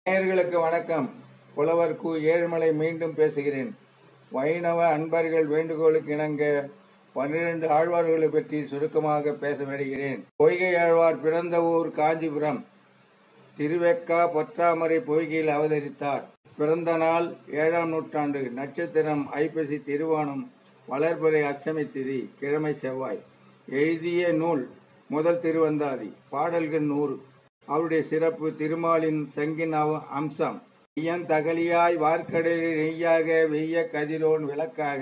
நேயர்களுக்கு வணக்கம் புலவர் கு ஏழுமலை மீண்டும் பேசுகிறேன் வைணவ அன்பர்கள் வேண்டுகோளுக்கு இணங்க பன்னிரண்டு ஆழ்வார்களை பற்றி சுருக்கமாக பேச வருகிறேன் பொய்கை ஆழ்வார் பிறந்த ஊர் காஞ்சிபுரம் திருவெக்கா பொற்றாமரை பொய்கையில் அவதரித்தார் பிறந்த நாள் ஏழாம் நூற்றாண்டு நட்சத்திரம் ஐப்பசி திருவோணம் வளர்பிறை அஷ்டமி திதி கிழமை செவ்வாய் எழுதிய நூல் முதல் திருவந்தாதி பாடல்கள் நூறு அவருடைய சிறப்பு திருமாலின் சங்கின் அவ- அம்சம் ஐயன் தகலியாய் வார்க்கடலில் நெய்யாக வெய்ய கதிரோன் விளக்காக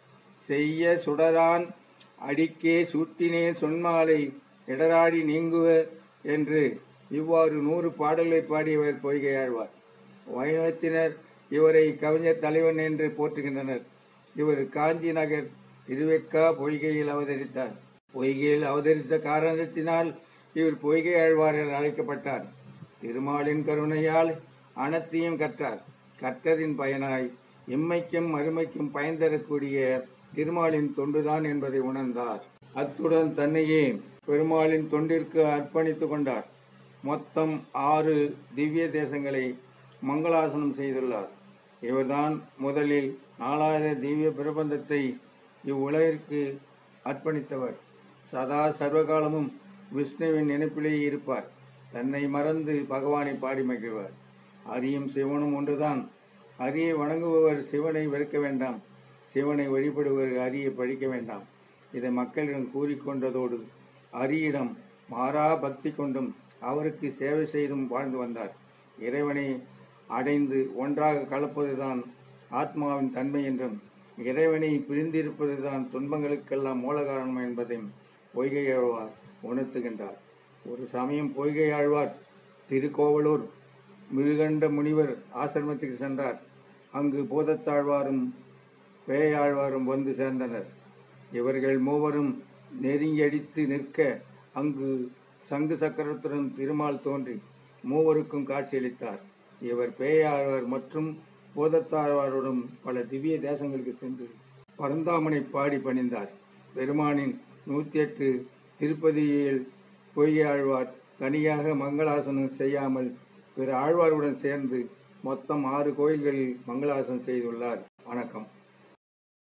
செய்ய சுடரான் அடிக்கே சூட்டினே சொன்மாலை இடராடி நீங்குவ என்று இவ்வாறு நூறு பாடல்களை பாடியவர் பொய்கையாழ்வார் வைணவத்தினர் இவரை கவிஞர் தலைவன் என்று போற்றுகின்றனர் இவர் காஞ்சி நகர் திருவெக்கா பொய்கையில் அவதரித்தார் பொய்கையில் அவதரித்த காரணத்தினால் இவர் பொய்கை ஆழ்வார் என அழைக்கப்பட்டார் திருமாலின் கருணையால் அனைத்தையும் கற்றார் கற்றதின் பயனாய் இம்மைக்கும் மறுமைக்கும் பயன் தரக்கூடிய திருமாலின் தொண்டுதான் என்பதை உணர்ந்தார் அத்துடன் தன்னையே பெருமாளின் தொண்டிற்கு அர்ப்பணித்துக் கொண்டார் மொத்தம் ஆறு திவ்ய தேசங்களை மங்களாசனம் செய்துள்ளார் இவர்தான் முதலில் நாலாயிர திவ்ய பிரபந்தத்தை இவ்வுலகிற்கு அர்ப்பணித்தவர் சதா சர்வகாலமும் விஷ்ணுவின் நினைப்பிலேயே இருப்பார் தன்னை மறந்து பகவானை பாடி மகிழ்வார் அரியும் சிவனும் ஒன்றுதான் அரியை வணங்குபவர் சிவனை வெறுக்க வேண்டாம் சிவனை வழிபடுவர் அரியை பழிக்க வேண்டாம் இதை மக்களிடம் கூறிக்கொண்டதோடு அரியிடம் மாறா பக்தி கொண்டும் அவருக்கு சேவை செய்தும் வாழ்ந்து வந்தார் இறைவனை அடைந்து ஒன்றாக கலப்பதுதான் ஆத்மாவின் தன்மை என்றும் இறைவனை பிரிந்திருப்பதுதான் துன்பங்களுக்கெல்லாம் மூல காரணம் என்பதையும் பொய்கை ஆழ்வார் உணர்த்துகின்றார் ஒரு சமயம் பொய்கை ஆழ்வார் திருக்கோவலூர் மிருகண்ட முனிவர் ஆசிரமத்துக்கு சென்றார் அங்கு பூதத்தாழ்வாரும் பேயாழ்வாரும் வந்து சேர்ந்தனர் இவர்கள் மூவரும் நெருங்கி அடித்து நிற்க அங்கு சங்கு சக்கரத்துடன் திருமால் தோன்றி மூவருக்கும் காட்சியளித்தார் இவர் பேயாழ்வார் மற்றும் பூதத்தாழ்வாருடன் பல திவ்ய தேசங்களுக்கு சென்று பரந்தாமனை பாடி பணிந்தார் பெருமானின் நூற்றி எட்டு திருப்பதியில் பொய்கை ஆழ்வார் தனியாக மங்களாசனம் செய்யாமல் பிற ஆழ்வாருடன் சேர்ந்து மொத்தம் ஆறு கோயில்களில் மங்களாசனம் செய்துள்ளார் வணக்கம்